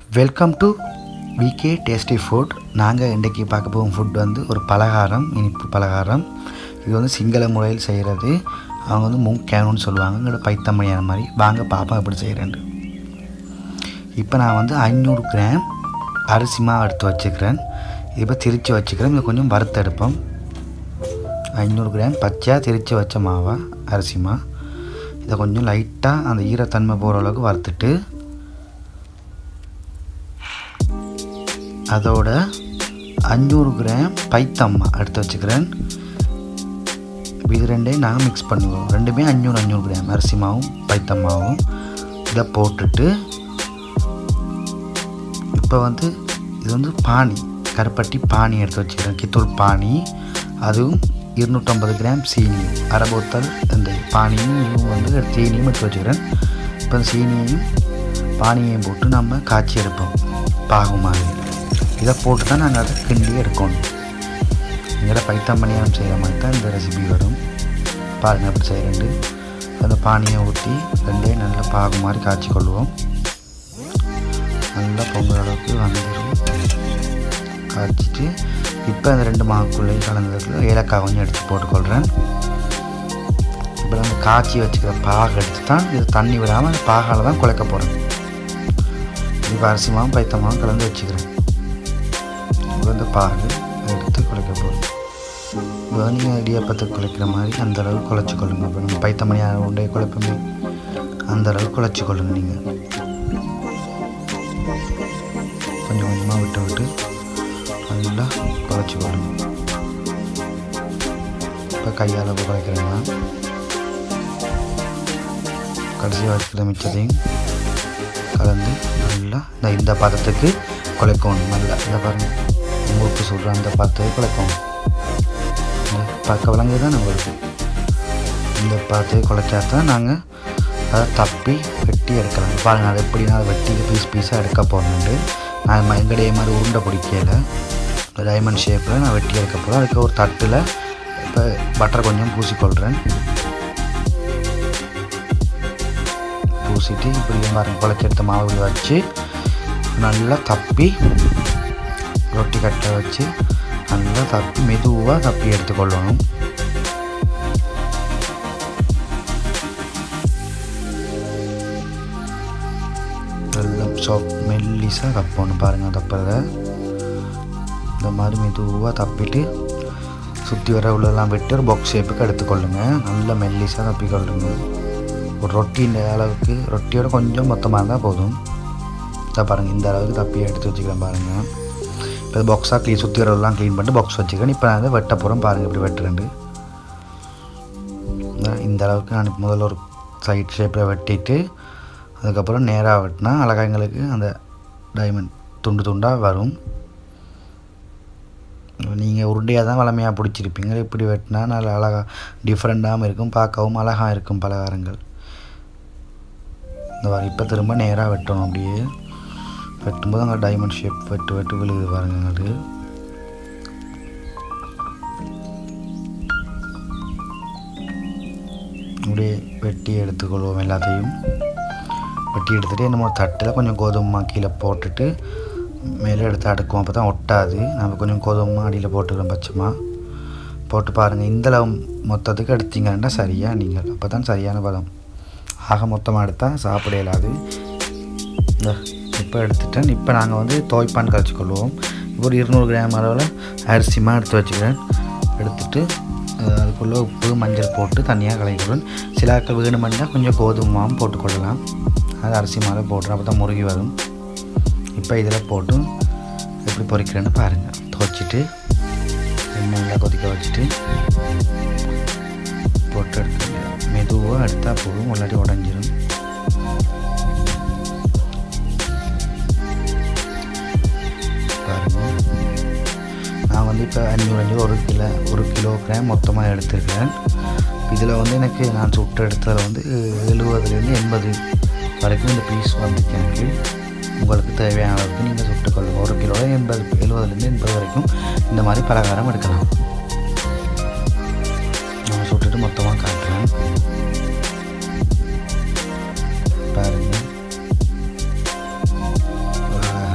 welcome to VK tasty food நாங்கள் இன்றைக்கி பார்க்க போகும் ஃபுட் வந்து ஒரு பலகாரம் இனிப்பு பலகாரம் இது வந்து சிங்கள முறையில் செய்கிறது அவங்க வந்து முங்கேனுன்னு சொல்லுவாங்க இங்கே பைத்தமணியான மாதிரி வாங்க பாப்பா எப்படி செய்கிறேன்ட்டு இப்போ நான் வந்து ஐநூறு கிராம் அரிசி மாவு எடுத்து வச்சுக்கிறேன் இப்போ திரித்து வச்சுக்கிறேன் இதை கொஞ்சம் வறுத்தெடுப்போம் ஐநூறு கிராம் பச்சையாக திரித்து வச்ச மாவா அரிசி மா இதை கொஞ்சம் லைட்டாக அந்த ஈரத்தன்மை போகிற அளவுக்கு வறுத்துட்டு அதோட அஞ்சூறு கிராம் பைத்தம்மா எடுத்து வச்சுக்கிறேன் இது ரெண்டையும் நாங்கள் மிக்ஸ் பண்ணுவோம் ரெண்டுமே அஞ்சூறு அஞ்சூறு கிராம் அரிசி மாவும் பைத்தம்மாவும் இதை போட்டுட்டு இப்போ வந்து இது வந்து பானி கருப்பட்டி பானி எடுத்து வச்சுக்கிறேன் கித்தூர் பானி அதுவும் இருநூற்றம்பது கிராம் சீனி அரை போத்தல் இந்த பானியும் இதுவும் வந்து சீனியும் எடுத்து வச்சுக்கிறேன் இப்போ சீனியையும் பானியையும் போட்டு நம்ம காய்ச்சி எடுப்போம் பாகு மாதிரி இதை போட்டு தான் நாங்கள் அதை கிண்டி எடுக்கணும் எங்களை பைத்தம்பணியாரம் செய்கிற மாதிரி தான் இந்த ரெசிபி வரும் பாருங்கள் எப்படி செய்கிறேன்ட்டு அந்த பானியை ஊற்றி ரெண்டே நல்லா பாகு மாதிரி காய்ச்சி கொள்வோம் நல்லா பொங்கல் அளவுக்கு வந்துடும் காய்ச்சிட்டு இப்போ அந்த ரெண்டு மாவுக்குள்ளேயும் கலந்ததுக்கு ஏலக்காய் கொஞ்சம் எடுத்து போட்டுக்கொள்கிறேன் இப்போ அந்த காய்ச்சி வச்சுக்கிற பாகு எடுத்து தான் இது தண்ணி விடாமல் அந்த பாகால் தான் குழைக்க போகிறேன் இப்போ அரிசி மாவும் பைத்த மாவும் கலந்து வச்சுக்கிறேன் இப்போ இந்த பாகு எடுத்து குழைக்க போகிறோம் வேணியை இடியப்பத்துக்கு குழைக்கிற மாதிரி அந்த அளவுக்கு குழைச்சி கொள்ளுங்க இப்போ நம்ம பைத்த மணியாக உண்டே குழைப்போமே அந்த அளவுக்கு குழைச்சி கொள்ளுங்க நீங்கள் கொஞ்சம் கொஞ்சமாக விட்டு விட்டு நல்லா குறைச்சி வரணும் இப்போ கையால் குறைக்கிறேன்னா கடைசி வரைக்கும் மிச்சத்தையும் கலந்து நல்லா இந்த இந்த பதத்துக்கு குழைக்கணும் நல்லா இதை பாருங்கள் முறுக்கு சொல்கிற அந்த பதத்துக்கு குழைக்கணும் இந்த பக்க விலங்கு தான் நம்மளுக்கு இந்த பதத்துக்கு குழைச்சா தான் நாங்கள் அதை தப்பி வெட்டி எடுக்கலாம் பாருங்கள் அதை எப்படி நான் வெட்டி பீஸ் பீஸாக எடுக்க போகிறேன்ட்டு நான் எங்கடைய மாதிரி உருண்டை பிடிக்கல டைமண்ட் ஷேப்பில் நான் வெட்டி எடுக்க போகிறேன் அதுக்கு ஒரு தட்டில் இப்போ பட்டர் கொஞ்சம் பூசிக்கொள்கிறேன் பூசிட்டு இப்படி பாருங்க குழச்செடுத்த மாவு வச்சு நல்லா தப்பி ரொட்டி கட்டை வச்சு நல்லா தப்பி மெதுவாக தப்பி எடுத்துக்கொள்ளணும் எல்லாம் சாப் மெல்லிஸாக தப்பணும் பாருங்கள் தப்புறத இந்த மாதிரி மெதுவாக தப்பிட்டு சுற்றி வர உள்ளதெல்லாம் விட்டு ஒரு பாக்ஸ் ஷேப்புக்கு எடுத்துக்கொள்ளுங்க நல்லா மெல்லிஸாக தப்பிக்கொள்ளுங்க ஒரு ரொட்டியின் அளவுக்கு ரொட்டியோட கொஞ்சம் மொத்தமாக இருந்தால் போதும் இதை பாருங்கள் இந்த அளவுக்கு தப்பி எடுத்து வச்சுக்கிறேன் பாருங்கள் இப்போ பாக்ஸாக க்ளீன் சுற்றி வரலாம் க்ளீன் பண்ணிட்டு பாக்ஸ் வச்சுக்கிறேன் இப்போ நான் வந்து வெட்ட போகிறேன் பாருங்கள் இப்படி வெட்டுறேன் இந்த அளவுக்கு நான் முதல்ல ஒரு சைட் ஷேப்பில் வெட்டிட்டு அதுக்கப்புறம் நேராக வெட்டினா அழகாக எங்களுக்கு அந்த டைமண்ட் துண்டு துண்டாக வரும் நீங்கள் உருண்டையாக தான் வளமையாக பிடிச்சிருப்பீங்க இப்படி வெட்டினா நல்லா அழகாக டிஃப்ரெண்ட்டாகவும் இருக்கும் பார்க்கவும் அழகாக இருக்கும் பலகாரங்கள் இந்த மாதிரி இப்போ திரும்ப நேராக வெட்டணும் அப்படியே வெட்டும்போது அங்கே டைமண்ட் ஷேப் வெட்டு வெட்டு விழுகுது பாருங்க எங்களுக்கு அப்படியே வெட்டி எடுத்துக்கொள்வோம் எல்லாத்தையும் வெட்டி எடுத்துகிட்டு நம்ம தட்டில் கொஞ்சம் கோதுமை கீழே போட்டுட்டு மேலே எடுத்து அடுக்குவோம் அப்போ தான் ஒட்டாது நம்ம கொஞ்சம் கோதுமை அடியில் போட்டுக்கிறோம் பச்சைமாக போட்டு பாருங்கள் இந்தளவு மொத்தத்துக்கு எடுத்தீங்கன்னா சரியாக நீங்கள் அப்போ தான் சரியான பதம் ஆக மொத்தமாக எடுத்தால் சாப்பிட இயலாது இந்த இப்போ எடுத்துட்டேன் இப்போ நாங்கள் வந்து தோய்ப்பான் கரைச்சிக்கொள்வோம் இப்போ ஒரு இருநூறு கிராம் அளவில் அரிசிமா எடுத்து வச்சுக்கிறேன் எடுத்துட்டு அதுக்குள்ளே உப்பு மஞ்சள் போட்டு தனியாக கலக்கிடுவேன் சில ஆட்கள் வேணுமெண்டா கொஞ்சம் கோதுமாவும் போட்டுக்கொள்ளலாம் அது அரிசி மாலை போட்டுறேன் அப்போ தான் முருகி வரும் இப்போ இதில் போட்டு எப்படி பொறிக்கிறேன்னு பாருங்கள் துவைச்சிட்டு எண்ணெயில் கொதிக்க வச்சுட்டு போட்டு எடுக்க மெதுவாக எடுத்தால் போதும் இல்லாட்டி உடஞ்சிரும் பாருங்கள் நான் வந்து இப்போ அஞ்சூறு அஞ்சூறு ஒரு கிலோ ஒரு கிலோ கிராம் மொத்தமாக எடுத்துருக்கேன் இதில் வந்து எனக்கு நான் சுட்டு எடுத்ததில் வந்து எழுபதுலேருந்து எண்பது வரைக்கும் இந்த பீஸ் வந்துச்சு எனக்கு உங்களுக்கு தேவையான அளவுக்கு நீங்கள் சுட்டுக்கொள்ளுங்க ஒரு கிலோ எண்பது எழுபதுலேருந்து எண்பது வரைக்கும் இந்த மாதிரி பலகாரம் எடுக்கலாம் நான் சுட்டுட்டு மொத்தமாக காட்டுறேன் பாருங்கள்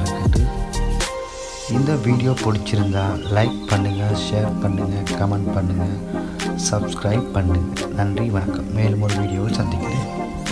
இந்த வீடியோ பிடிச்சிருந்தா லைக் பண்ணுங்கள் ஷேர் பண்ணுங்கள் கமெண்ட் பண்ணுங்கள் சப்ஸ்கிரைப் பண்ணுங்கள் நன்றி வணக்கம் மேலும் ஒரு வீடியோவில் சந்திக்கிறேன்